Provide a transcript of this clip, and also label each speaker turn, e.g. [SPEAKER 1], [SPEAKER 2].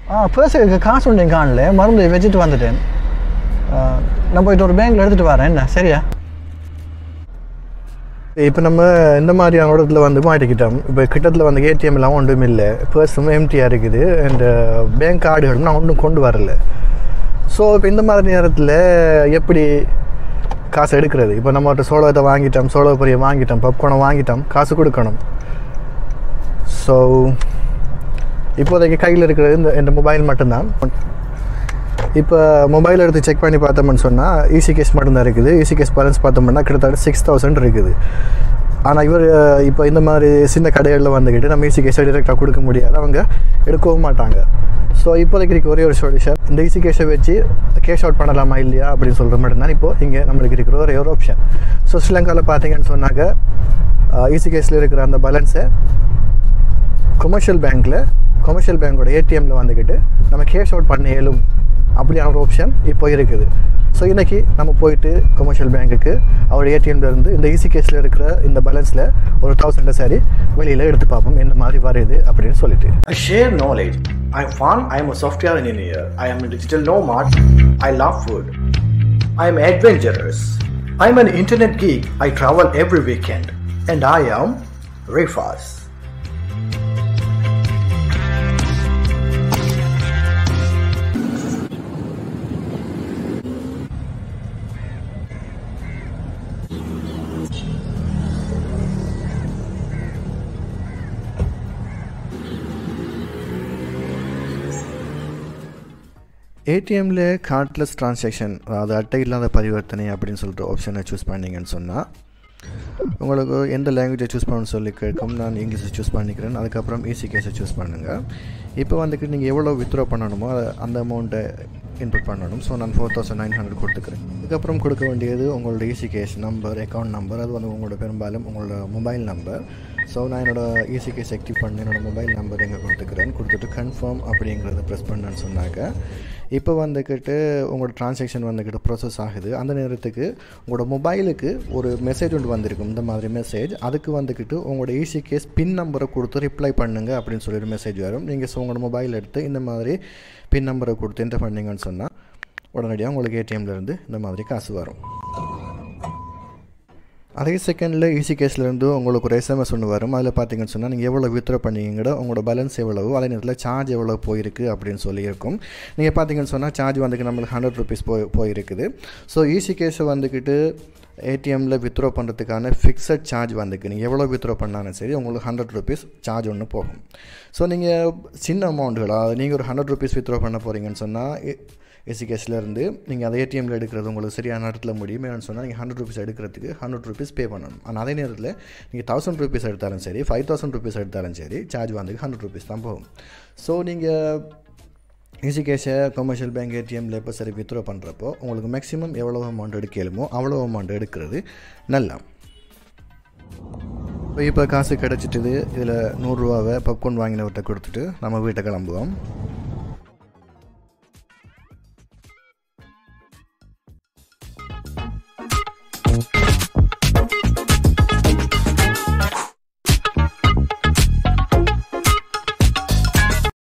[SPEAKER 1] ஆ பர்ஸுக்கு காசு ஒன்றையும் காணல மருந்து வச்சுட்டு வந்துட்டேன் ஆ, நான் போயிட்டு ஒரு பேங்க்கில் எடுத்துகிட்டு வரேன் என்ன சரியா இப்போ நம்ம இந்த மாதிரியான இடத்துல வந்து மாட்டிக்கிட்டோம் இப்போ கிட்டத்தில் வந்து ஏடிஎம் எல்லாம் ஒன்றும் இல்லை பர்ஸும் எம்டியாக இருக்குது அண்ட் பேங்க் கார்டுகளும் நான் ஒன்றும் கொண்டு வரல ஸோ இப்போ இந்த மாதிரி நேரத்தில் எப்படி காசு எடுக்கிறது இப்போ நம்ம சோளத்தை வாங்கிட்டோம் சோள பொரியை வாங்கிட்டோம் பப்கார்னை வாங்கிட்டோம் காசு கொடுக்கணும் ஸோ இப்போதைக்கு கையில் இருக்கிறது இந்த இந்த மொபைல் மட்டும்தான் இப்போ மொபைல் எடுத்து செக் பண்ணி பார்த்தோம்னு சொன்னால் ஈசி கேஸ் மட்டும்தான் இருக்குது ஈசி கேஸ் பேலன்ஸ் பார்த்தோம்னா கிட்டத்தட்ட சிக்ஸ் தௌசண்ட் இருக்குது ஆனால் இவர் இப்போ இந்த மாதிரி சின்ன கடைகளில் வந்துக்கிட்டு நம்ம ஈசி கேஸை டிரெக்டாக கொடுக்க முடியாது அவங்க எடுக்கவும் மாட்டாங்க ஸோ இப்போதைக்கு இருக்க ஒரே ஒரு சொல்யூஷன் இந்த ஈசி கேஸை வச்சு கேஷ் அவுட் பண்ணலாமா இல்லையா அப்படின்னு சொல்கிற மட்டும்தான் இப்போது இங்கே நம்மளுக்கு இருக்கிற ஒரே ஒரு ஆப்ஷன் ஸோ ஸ்ரீலங்காவில் பார்த்தீங்கன்னு சொன்னாக்க ஈசி கேஸில் இருக்கிற அந்த பேலன்ஸை கொமர்ஷியல் பேங்க்கில் கொமர்ஷியல் பேங்கோட ஏடிஎம்மில் வந்துக்கிட்டு நம்ம கேஷ் அவுட் பண்ண இயலும் அப்படியான ஒரு ஆப்ஷன் இப்போ இருக்குது ஸோ இன்றைக்கி நம்ம போயிட்டு கொமர்ஷியல் பேங்க்குக்கு அவரோட ஏடிஎம்ல இருந்து இந்த ஈசி கேஸில் இருக்கிற இந்த பேலன்ஸில் ஒரு தௌசண்ட் சாரி வெளியில் எடுத்து பார்ப்போம் என்ன மாதிரி வருது அப்படின்னு சொல்லிட்டு
[SPEAKER 2] I share knowledge. I found I am a software engineer. I am a digital nomad. I love food. I am adventurous. I am an internet geek. I travel every weekend. And I am Rifas.
[SPEAKER 1] ஏடிஎம்மில் cardless transaction அதாவது அட்டை இல்லாத பரிவர்த்தனை அப்படின்னு சொல்லிட்டு ஆப்ஷனை choose பண்ணீங்கன்னு சொன்னால் உங்களுக்கு எந்த லாங்குவேஜை சூஸ் பண்ணணும்னு சொல்லி கேட்கும் நான் இங்கிலீஷை சூஸ் பண்ணிக்கிறேன் அதுக்கப்புறம் ஈஸி கேஸை சூஸ் பண்ணுங்கள் இப்போ வந்துட்டு நீங்கள் எவ்வளோ வித்ட்ரா பண்ணணுமோ அதை- அந்த அமௌண்ட்டை இன்புட் பண்ணணும் ஸோ நான் ஃபோர் தௌசண்ட் நைன் ஹண்ட்ரட் கொடுத்துக்கிறேன் அதுக்கப்புறம் கொடுக்க வேண்டியது உங்களோட easy cash number account number அது வந்து உங்களோட பெரும்பாலும் உங்களோட மொபைல் நம்பர் ஸோ நான் என்னோட ஈஸி கேஸ் ஆக்டிவ் பண்ணி என்னோட மொபைல் நம்பர் எங்கே கொடுத்துக்கிறேன் கொடுத்துட்டு கன்ஃபார்ம் அப்படிங்கிறத ப்ரெஸ் பண்ணேன்னு சொன்னாக்க இப்போ வந்துக்கிட்டு உங்களோட டிரான்சாக்ஷன் வந்துக்கிட்டு ப்ரோசஸ் ஆகுது அந்த நேரத்துக்கு உங்களோட மொபைலுக்கு ஒரு மெசேஜ் ஒன்று வந்திருக்கும் இந்த மாதிரி மெசேஜ் அதுக்கு வந்துக்கிட்டு உங்களோட ஈஸி கேஸ் பின் நம்பரை கொடுத்து ரிப்ளை பண்ணுங்க அப்படின்னு சொல்லி ஒரு மெசேஜ் வரும் நீங்கள் ஸோ உங்களோட மொபைல் எடுத்து இந்த மாதிரி பின் நம்பரை கொடுத்து என்டர் பண்ணீங்கன்னு சொன்னால் உடனடியாக உங்களுக்கு ஏடிஎம்ல இருந்து இந்த மாதிரி காசு வரும் அதே செகண்டில் ஈஸி கேஸ்லேருந்து உங்களுக்கு ஒரு எஸ்எம்எஸ் ஒன்று வரும் அதில் பார்த்தீங்கன்னு சொன்னால் நீங்கள் எவ்வளோ வித்ரா பண்ணீங்கடோ உங்களோட பேலன்ஸ் எவ்வளவு அதே நேரத்தில் சார்ஜ் எவ்வளோ போயிருக்கு அப்படின்னு சொல்லி இருக்கும் நீங்கள் பார்த்தீங்கன்னு சொன்னால் சார்ஜ் வந்துக்கு நம்மளுக்கு ஹண்ட்ரட் ருபீஸ் போய் போயிருக்குது ஸோ ஈஸி கேஸை வந்துக்கிட்டு ஏடிஎம்மில் வித்ரா பண்ணுறதுக்கான ஃபிக்ஸட் சார்ஜ் வந்துக்கு நீங்கள் எவ்வளோ வித்ரா பண்ணாலும் சரி உங்களுக்கு ஹண்ட்ரட் ருபீஸ் சார்ஜ் ஒன்று போகும் ஸோ நீங்கள் சின்ன அமௌண்ட்டுகளா நீங்கள் ஒரு ஹண்ட்ரட் ருபீஸ் வித்ரா பண்ண போகிறீங்கன்னு சொன்னால் ஏசி கேஸ்லேருந்து நீங்கள் அதை ஏடிஎம்மில் எடுக்கிறது உங்களுக்கு சரியான நேரத்தில் முடியும் ஏன்னு சொன்னால் நீங்கள் ஹண்ட்ரட் ருபீஸ் எடுக்கிறதுக்கு ஹண்ட்ரட் ருபீஸ் பே பண்ணணும் ஆனால் அதே நேரத்தில் நீங்கள் தௌசண்ட் ருபீஸ் எடுத்தாலும் சரி ஃபைவ் தௌசண்ட் ருபீஸ் எடுத்தாலும் சரி சார்ஜ் வந்து ஹண்ட்ரட் ருபீஸ் தான் போகும் ஸோ நீங்கள் ஈஸி கேஷை கமர்ஷியல் பேங்க் ஏடிஎம்மில் இப்போ சரி வித்ரா பண்ணுறப்போ உங்களுக்கு மேக்ஸிமம் எவ்வளோ அமௌண்ட் எடுக்கலுமோ அவ்வளோ அமௌண்ட் எடுக்கிறது நல்லா இப்போ இப்போ காசு கிடச்சிட்டுது இதில் நூறுரூவாவை பப்கார்ன் வாங்கினவர்கிட்ட கொடுத்துட்டு நம்ம வீட்டை கிளம்புவோம்